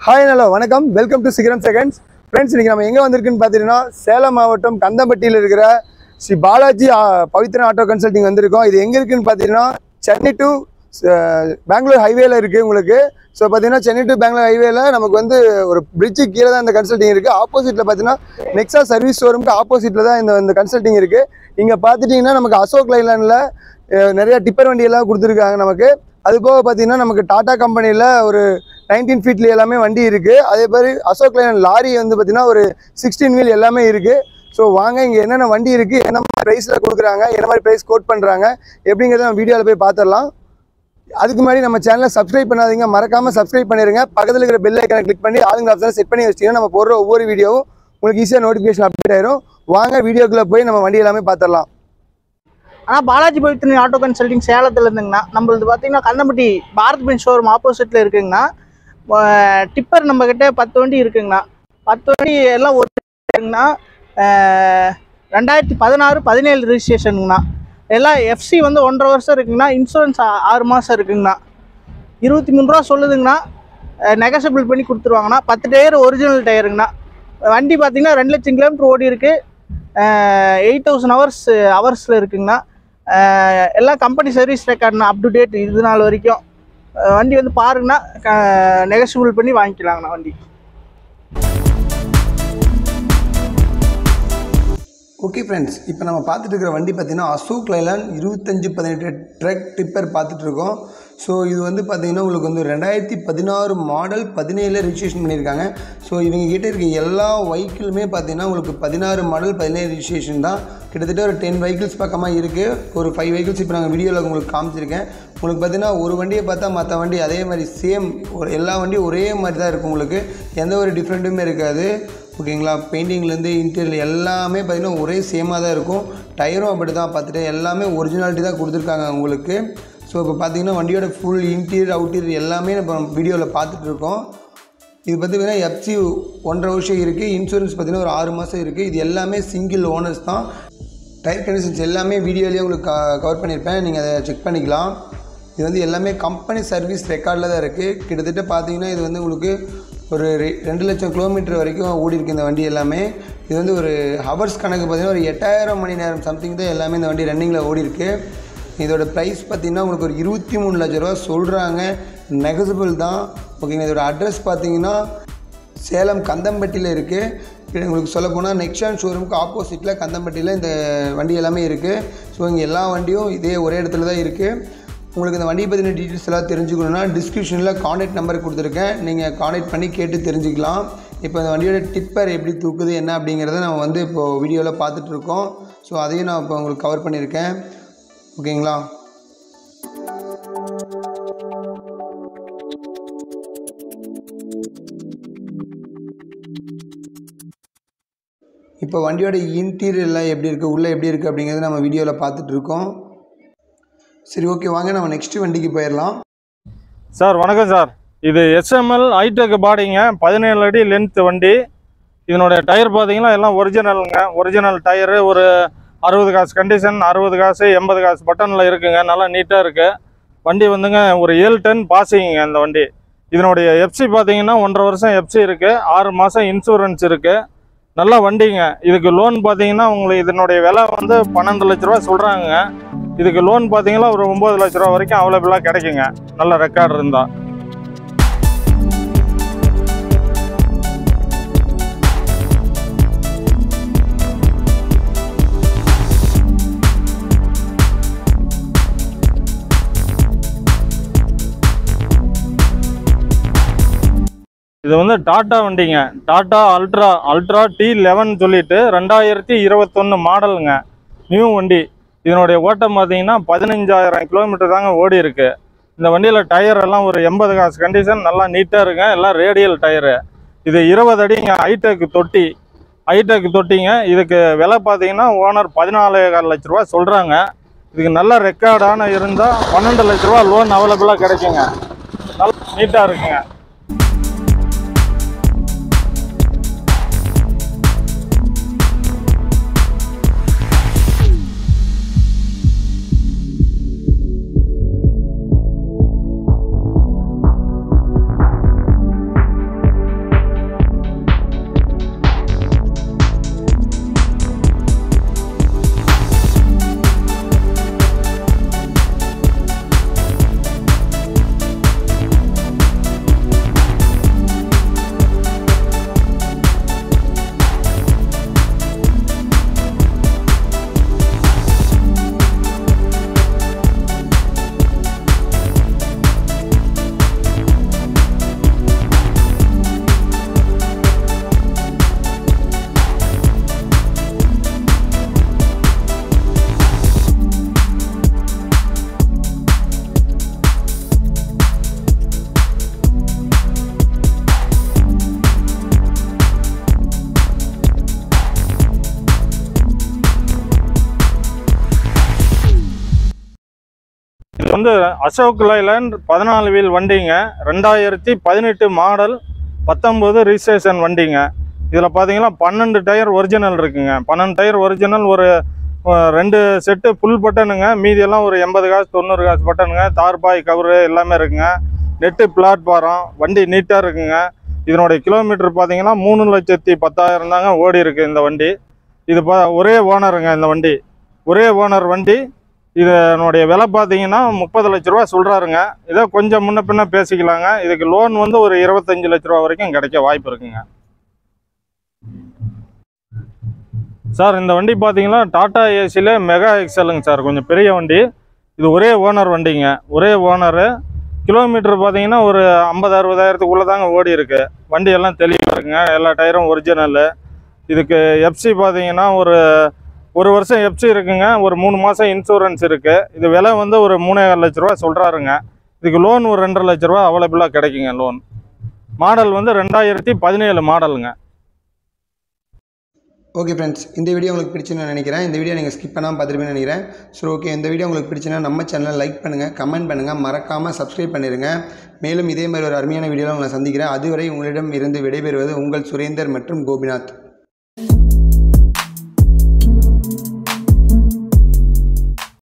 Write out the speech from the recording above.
hi hello வணக்கம் welcome to Sigaram seconds friends இன்னைக்கு நம்ம எங்கே வந்திருக்குன்னு பார்த்தீங்கன்னா சேலம் மாவட்டம் கந்தம்பட்டியில் இருக்கிற ஸ்ரீ பாலாஜி ஆ, பவித்ரன் ஆட்டோ கன்சல்டிங் வந்திருக்கோம் இது எங்கே இருக்குன்னு பார்த்தீங்கன்னா சென்னை டு பெங்களூர் ஹைவேல இருக்குது உங்களுக்கு ஸோ பார்த்தீங்கன்னா சென்னை டு பெங்களூர் ஹைவேல நமக்கு வந்து ஒரு பிரிட்ஜு கீழே தான் இந்த கன்சல்டிங் இருக்குது ஆப்போசிட்டில் பார்த்தீங்கன்னா நெக்ஸா சர்வீஸ் ஷோரூமுக்கு ஆப்போசிட்டில் தான் இந்த இந்த கன்சல்டிங் இருக்குது இங்கே பார்த்துட்டிங்கன்னா நமக்கு அசோக் லைலாண்டில் நிறைய டிப்பர் வண்டி எல்லாம் கொடுத்துருக்காங்க நமக்கு அது போக பார்த்தீங்கன்னா நமக்கு டாடா கம்பெனியில் ஒரு நைன்டீன் ஃபீட்ல எல்லாமே வண்டி இருக்குது அதே மாதிரி அசோக் லைலன் லாரி வந்து பார்த்தீங்கன்னா ஒரு சிக்ஸ்டீன் வீல் எல்லாமே இருக்குது ஸோ வாங்க இங்கே என்னென்ன வண்டி இருக்குது என்ன மாதிரி ப்ரைஸில் கொடுக்குறாங்க என்ன மாதிரி ப்ரைஸ் கோட் பண்ணுறாங்க எப்படிங்கிறத நம்ம வீடியோவில் போய் பார்த்துடலாம் அதுக்கு முன்னாடி நம்ம சேனலை சப்ஸ்கிரைப் பண்ணாதீங்க மறக்காமல் சப்ஸ்கிரைப் பண்ணிடுங்க பக்கத்தில் இருக்கிற பெல் ஐக்கனை கிளிக் பண்ணி ஆளுங்க ஆப்ஷனை செட் பண்ணி வச்சிங்கன்னா நம்ம போடுற ஒவ்வொரு வீடியோவும் உங்களுக்கு ஈஸியாக நோட்டிஃபிகேஷன் அப்டேட் ஆயிரும் வாங்க வீடியோக்குள்ளே போய் நம்ம வண்டி எல்லாமே பார்த்துடலாம் ஆனால் பாலாஜி பவித்ரன் ஆட்டோ கன்சல்டிங் சேலத்தில் இருந்துங்கண்ணா நம்மளது பார்த்தீங்கன்னா கந்தம்பட்டி பாரத் பென் ஷோரூம் ஆப்போசிட்டில் இருக்குங்கண்ணா அஹ் டிப்பர் நம்மக்கிட்ட பத்து வண்டி இருக்குங்கண்ணா பத்து வண்டி எல்லாம் ஒரு இருக்குங்கண்ணா அஹ் ரெண்டாயிரத்தி பதினாறு பதினேழு ரிஜிஸ்ட்ரேஷனுங்கண்ணா எல்லாம் எஃப்சி வந்து ஒன்றரை வருஷம் இருக்குங்கண்ணா இன்சூரன்ஸ் ஆ- ஆறு மாதம் இருக்குங்கண்ணா இருபத்தி மூணு ரூபா சொல்லுதுங்கண்ணா நெகசபிள் பண்ணி கொடுத்துருவாங்கண்ணா பத்து டயர் ஒரிஜினல் டயருங்கண்ணா வண்டி பார்த்தீங்கன்னா ரெண்டு லட்சம் கிலோமீட்டர் ஓடி இருக்கு எயிட் தௌசண்ட் ஹவர்ஸ் ஹவர்ஸில் இருக்குங்கண்ணா அஹ் எல்லாம் கம்பெனி சர்வீஸ் ரெக்கார்ட்ண்ணா அப் டு டேட் இது நாள் வரைக்கும் அஹ் வண்டி வந்து பாருங்கண்ணா நெகசிபிள் பண்ணி வாங்கிக்கலாங்கண்ணா வண்டி ஓகே ஃப்ரெண்ட்ஸ் இப்போ நம்ம பார்த்துட்டு இருக்கிற வண்டி பார்த்தீங்கன்னா அசோக் லைலான் இருபத்தஞ்சு பதினெட்டு ட்ரக் டிப்பர் பார்த்துட்டு இருக்கோம் ஸோ இது வந்து பார்த்தீங்கன்னா உங்களுக்கு வந்து ரெண்டாயிரத்தி பதினாறு மாடல் பதினேழில் ரிஜிஸ்ட்ரேஷன் பண்ணியிருக்காங்க ஸோ இவங்க கிட்ட இருக்க எல்லா வெஹிக்கிளுமே பார்த்தீங்கன்னா உங்களுக்கு பதினாறு மாடல் பதினேழு ரிஜிஸ்ட்ரேஷன் தான் கிட்டத்தட்ட ஒரு டென் வெஹிக்கிள்ஸ் பக்கமாக இருக்குது ஒரு ஃபைவ் வெஹிக்கிள்ஸ் இப்போ நாங்கள் வீடியோவில் உங்களுக்கு காமிச்சிருக்கேன் உங்களுக்கு பார்த்தீங்கன்னா ஒரு வண்டியை பார்த்தா மற்ற வண்டி அதே மாதிரி சேம் ஒரு எல்லா வண்டியும் ஒரே மாதிரி தான் இருக்கும் உங்களுக்கு எந்த ஒரு டிஃப்ரெண்ட்டுமே இருக்காது ஓகேங்களா பெயிண்டிங்லேருந்து இன்டீரியர் எல்லாமே பார்த்திங்கன்னா ஒரே சேமாக தான் இருக்கும் டயரும் அப்படி தான் பார்த்துட்டு எல்லாமே ஒரிஜினாலிட்டி தான் கொடுத்துருக்காங்க உங்களுக்கு ஸோ இப்போ பார்த்தீங்கன்னா வண்டியோட ஃபுல் இன்டீரியர் அவுட்டீரியர் எல்லாமே நம்ம வீடியோவில் பார்த்துட்டு இருக்கோம் இது பார்த்தீங்கன்னா எஃப்சி ஒன்றரை வருஷம் இருக்குது இன்சூரன்ஸ் பார்த்தீங்கன்னா ஒரு ஆறு மாதம் இருக்குது இது எல்லாமே சிங்கிள் ஓனர்ஸ் தான் டயர் கண்டிஷன்ஸ் எல்லாமே வீடியோலேயே உங்களுக்கு கவர் பண்ணியிருப்பேன் நீங்கள் அதை செக் பண்ணிக்கலாம் இது வந்து எல்லாமே கம்பெனி சர்வீஸ் ரெக்கார்டில் தான் இருக்குது கிட்டத்தட்ட பார்த்தீங்கன்னா இது வந்து உங்களுக்கு ஒரு ரெ- ரெண்டு லட்சம் கிலோமீட்டர் வரைக்கும் ஓடி இருக்கு இந்த வண்டி எல்லாமே இது வந்து ஒரு ஹவர்ஸ் கணக்கு பார்த்தீங்கன்னா ஒரு எட்டாயிரம் மணி நேரம் சம்திங் தான் எல்லாமே இந்த வண்டி ரன்னிங்கில் ஓடி இருக்கு இதோட ப்ரைஸ் பார்த்தீங்கன்னா உங்களுக்கு ஒரு இருபத்தி மூணு லட்ச ரூபா சொல்கிறாங்க நெகசிபிள் தான் ஓகேங்க இதோட அட்ரஸ் பார்த்தீங்கன்னா சேலம் கந்தம்பட்டியில் இருக்குது உங்களுக்கு சொல்ல போனால் நெக்ஸான் ஷோரூமுக்கு ஆப்போசிட்டில் கந்தம்பட்டியில் இந்த வண்டி எல்லாமே இருக்குது ஸோ இங்கே எல்லா வண்டியும் இதே ஒரே இடத்துல தான் இருக்குது உங்களுக்கு இந்த வண்டியை பற்றின டீட்டெயில்ஸ் எல்லாம் தெரிஞ்சுக்கணுன்னா டிஸ்கிரிப்ஷனில் காண்டாக்ட் நம்பர் கொடுத்துருக்கேன் நீங்கள் காண்டாக்ட் பண்ணி கேட்டு தெரிஞ்சுக்கலாம் இப்போ இந்த வண்டியோட டிப்பர் எப்படி தூக்குது என்ன அப்படிங்கிறத நம்ம வந்து இப்போது வீடியோவில் பார்த்துட்ருக்கோம் ஸோ அதையும் நான் இப்போ உங்களுக்கு கவர் பண்ணியிருக்கேன் ஓகேங்களா இப்போ வண்டியோட இன்டீரியர் எல்லாம் எப்படி இருக்குது உள்ளே எப்படி இருக்குது அப்படிங்கிறத நம்ம வீடியோவில் பார்த்துட்ருக்கோம் சரி ஓகே வாங்க நம்ம நெக்ஸ்ட் வண்டிக்கு போயிடலாம் சார் வணக்கம் சார் இது எஸ்எம்எல் ஹைடெக் பாடிங்க பதினேழு அடி லென்த் வண்டி இதனுடைய டயர் பார்த்தீங்கன்னா எல்லாம் ஒரிஜினலுங்க ஒரிஜினல் டயரு ஒரு அறுபது காசு கண்டிஷன் அறுபது காசு எண்பது காசு பட்டனில் இருக்குங்க நல்லா நீட்டாக இருக்குது வண்டி வந்துங்க ஒரு ஏழு டன் பாசிங்க இந்த வண்டி இதனுடைய எஃப்சி பார்த்தீங்கன்னா ஒன்றரை வருஷம் எஃப்சி இருக்குது ஆறு மாதம் இன்சூரன்ஸ் இருக்குது நல்ல வண்டிங்க இதுக்கு லோன் பார்த்தீங்கன்னா உங்களுக்கு இதனுடைய விலை வந்து பன்னெண்டு லட்ச ரூபா சொல்கிறாங்க இதுக்கு லோன் பார்த்தீங்கன்னா ஒரு ஒம்பது லட்ச ரூபா வரைக்கும் அவைலபிளாக கிடைக்குங்க நல்ல ரெக்கார்டு இருந்தால் இது வந்து டாட்டா வண்டிங்க Tata ultra ultra T eleven சொல்லிட்டு ரெண்டாயிரத்தி இருபத்தொன்று மாடலுங்க நியூ வண்டி இதனுடைய ஓட்டம் பார்த்தீங்கன்னா பதினஞ்சாயிரம் கிலோமீட்டர் தாங்க ஓடி இருக்கு இந்த வண்டியில் டயர் எல்லாம் ஒரு எண்பது காசு கண்டிஷன் நல்லா நீட்டாக இருக்குங்க எல்லாம் ரேடியல் டயரு இது இருபது அடிங்க ஹைடெக் தொட்டி ஹைடெக் தொட்டிங்க இதுக்கு விலை பார்த்தீங்கன்னா ஓனர் பதினாலே கால் லட்ச ரூபா சொல்கிறாங்க இதுக்கு நல்ல ரெக்கார்டான இருந்தால் பன்னெண்டு லட்ச ரூபா லோன் அவைலபிளாக கிடைக்குங்க நல்லா நீட்டாக இருக்குங்க வந்து அசோக் லைலாண்ட் பதினாலு வீல் வண்டிங்க ரெண்டாயிரத்தி பதினெட்டு மாடல் பத்தொம்போது ரிஜிஸ்ட்ரேஷன் வண்டிங்க இதில் பார்த்தீங்கன்னா பன்னெண்டு டயர் ஒரிஜினல் இருக்குங்க பன்னெண்டு டயர் ஒரிஜினல் ஒரு அஹ், ரெண்டு செட்டு ஃபுல் பட்டனுங்க மீதியெல்லாம் ஒரு எண்பது காசு தொண்ணூறு காசு பட்டனுங்க தார்பாய் கவரு எல்லாமே இருக்குங்க நெட்டு பிளாட்பாரம் வண்டி நீட்டாக இருக்குங்க இதனுடைய கிலோமீட்டர் பார்த்தீங்கன்னா மூணு லட்சத்தி பத்தாயிரம் தாங்க ஓடி இருக்கு இந்த வண்டி இது பா ஒரே ஓனருங்க இந்த வண்டி ஒரே ஓனர் வண்டி இதனுடைய விலை பார்த்தீங்கன்னா முப்பது லட்ச ரூபா சொல்கிறாருங்க ஏதோ கொஞ்சம் முன்ன பின்ன பேசிக்கலாங்க இதுக்கு லோன் வந்து ஒரு இருபத்தஞ்சு லட்ச ரூபா வரைக்கும் கிடைக்க வாய்ப்பு இருக்குங்க சார் இந்த வண்டி பார்த்தீங்கன்னா டாடா ஏசியில் மெகா எக்ஸலுங்க சார் கொஞ்சம் பெரிய வண்டி இது ஒரே ஓனர் வண்டிங்க ஒரே ஓனரு கிலோமீட்டர் பார்த்தீங்கன்னா ஒரு ஐம்பது அறுபதாயிரத்துக்குள்ளே தாங்க ஓடி இருக்கு வண்டி எல்லாம் தெளிவாக இருக்குங்க எல்லா டயரும் ஒரிஜினலு இதுக்கு எஃப்சி பார்த்தீங்கன்னா ஒரு ஒரு வருஷம் எஃப்சி இருக்குங்க ஒரு மூணு மாதம் இன்சூரன்ஸ் இருக்குது இது விலை வந்து ஒரு மூணே லட்ச ரூபா சொல்கிறாருங்க இதுக்கு லோன் ஒரு ரெண்டரை லட்ச ரூபா அவைலபிளாக கிடைக்குங்க லோன் மாடல் வந்து ரெண்டாயிரத்தி பதினேழு மாடலுங்க ஓகே ஃப்ரெண்ட்ஸ் இந்த வீடியோ உங்களுக்கு பிடிச்சுன்னு நினைக்கிறேன் இந்த வீடியோ நீங்கள் ஸ்கிப் பண்ணாமல் பார்த்துருப்பீங்கன்னு நினைக்கிறேன் ஸோ ஓகே இந்த வீடியோ உங்களுக்கு பிடிச்சுன்னா நம்ம சேனலை லைக் பண்ணுங்கள் கமெண்ட் பண்ணுங்கள் மறக்காமல் சப்ஸ்கிரைப் பண்ணிடுங்க மேலும் இதே மாதிரி ஒரு அருமையான வீடியோவில் உங்களை சந்திக்கிறேன் அதுவரை உங்களிடம் இருந்து விடைபெறுவது உங்கள் சுரேந்தர் மற்றும் கோபிநாத்